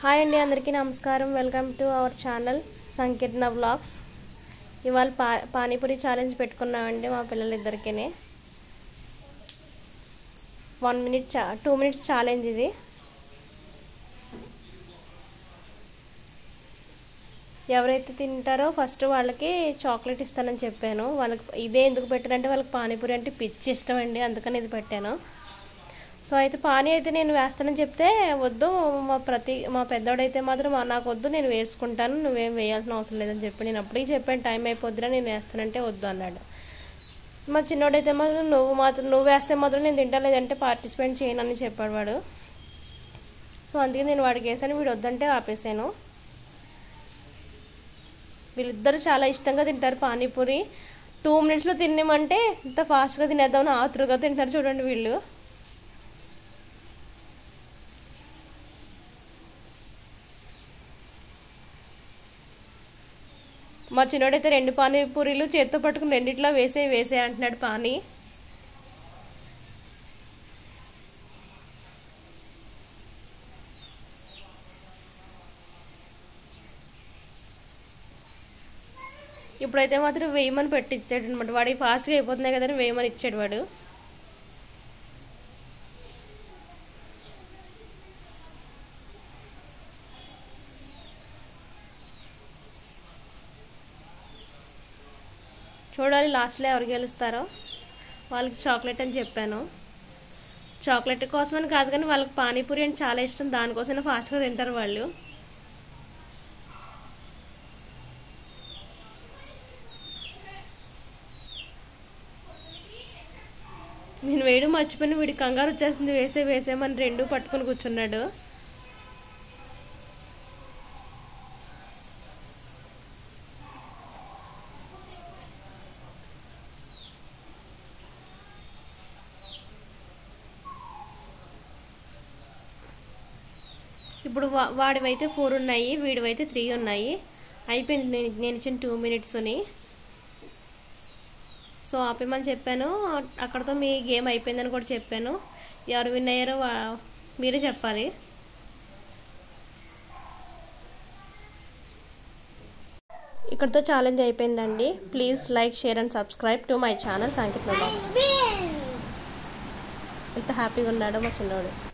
hi అండి అందరికీ నమస్కారం welcome to our channel Sankeerna vlogs ఇవాళ పా పానీపూరి ఛాలెంజ్ పెట్టుకున్నామండి మా పిల్లలిద్దరికీ వన్ మినిట్ చా టూ మినిట్స్ ఛాలెంజ్ ఇది ఎవరైతే తింటారో ఫస్ట్ వాళ్ళకి చాక్లెట్ ఇస్తానని చెప్పాను వాళ్ళకి ఇదే ఎందుకు పెట్టారంటే వాళ్ళకి పానీపూరి అంటే పిచ్చి ఇష్టం అండి అందుకని ఇది పెట్టాను సో అయితే పానీ అయితే నేను వేస్తానని చెప్తే వద్దు మా ప్రతి మా పెద్దోడైతే మాత్రం "మా- నాకు వద్దు నేను వేసుకుంటాను నువ్వేం వేయాల్సిన అవసరం లేదని చెప్పి నేను అప్పటికి చెప్పాను టైం అయిపోద్దిరా నేను వేస్తానంటే వద్దు అన్నాడు మా చిన్నోడైతే మాత్రం నువ్వు మాత్రం నువ్వు వేస్తే మాత్రం నేను తింటా లేదంటే పార్టిసిపేట్ చేయనని చెప్పాడు వాడు సో అందుకే నేను వాడికి వేసాను వీడు వద్దంటే ఆపేసాను వీళ్ళిద్దరూ చాలా ఇష్టంగా తింటారు పానీపూరి టూ మినిట్స్లో తిన్నామంటే ఇంత ఫాస్ట్గా తినేద్దామని ఆతురుగా తింటారు చూడండి వీళ్ళు మా చిన్నోడైతే రెండు పానీపూరీలు చేత్తో పట్టుకుని రెండిట్లో వేసే వేసే అంటున్నాడు పానీ ఇప్పుడైతే మాత్రం వేయమని పెట్టించాడు అనమాట వాడికి ఫాస్ట్గా అయిపోతున్నాయి కదని వేయమని ఇచ్చాడు వాడు చూడాలి లాస్ట్లో ఎవరు గెలుస్తారో వాళ్ళకి చాక్లెట్ అని చెప్పాను చాక్లెట్ కోసమని కాదు కానీ వాళ్ళకి పానీపూరి అంటే చాలా ఇష్టం దానికోసమే ఫాస్ట్గా తింటారు వాళ్ళు నేను వేయడం మర్చిపోయిన వీడి కంగారు వచ్చేస్తుంది వేసే వేసేమని రెండు పట్టుకొని కూర్చున్నాడు ఇప్పుడు వా వాడివైతే ఫోర్ ఉన్నాయి వీడివైతే త్రీ ఉన్నాయి అయిపోయింది నేను నేను ఇచ్చిన టూ మినిట్స్ని సో ఆపేమని చెప్పాను అక్కడతో మీ గేమ్ అయిపోయిందని కూడా చెప్పాను ఎవరు విన్ అయ్యారో వా- మీరే చెప్పాలి ఇక్కడతో ఛాలెంజ్ అయిపోయిందండి please like share and subscribe to my channel Sanket బాక్స్ ఎంత హ్యాపీగా ఉన్నాడో మా చిన్నోడు